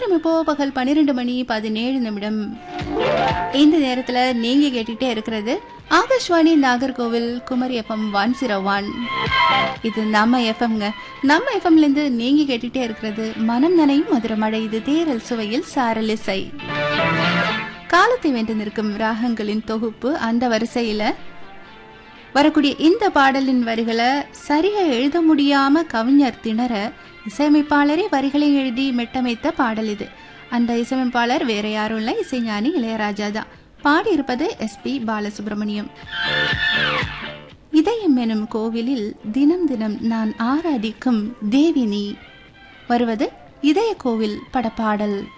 நேரம் இப்போ பகல் பன்னிரெண்டு மணி பதினேழு நிமிடம் இந்த நேரத்துல நீங்க கேட்டுட்டே இருக்கிறது Akashvani Nagercoil Kumari FM one zero one இது நம்ம எஃப்எம்ங்க நம்ம எஃப்எம்ல இருந்து நீங்க கேட்டுட்டே இருக்கிறது மனம் நனையும் மதுரமழை இது தேரல் சுவையில் சாரல் இசை காலத்தை வென்று நிற்கும் ராகங்களின் தொகுப்பு அந்த வரிசையில வரக்கூடிய இந்த பாடலின் வரிகளை சரியா எழுத முடியாம கவிஞர் திணற இசையமைப்பாளரே வரிகளை எழுதி மெட்டமைத்த பாடல் இது அந்த இசையமைப்பாளர் வேற யாரும் இல்ல இசைஞானி இளையராஜா தான் பாடியிருப்பது எஸ் பி பாலசுப்ரமணியம் இதயம் எனும் கோவிலில் தினம் தினம் நான் ஆராதிக்கும் தேவி நீ வருவது இதய கோவில் படப்பாடல்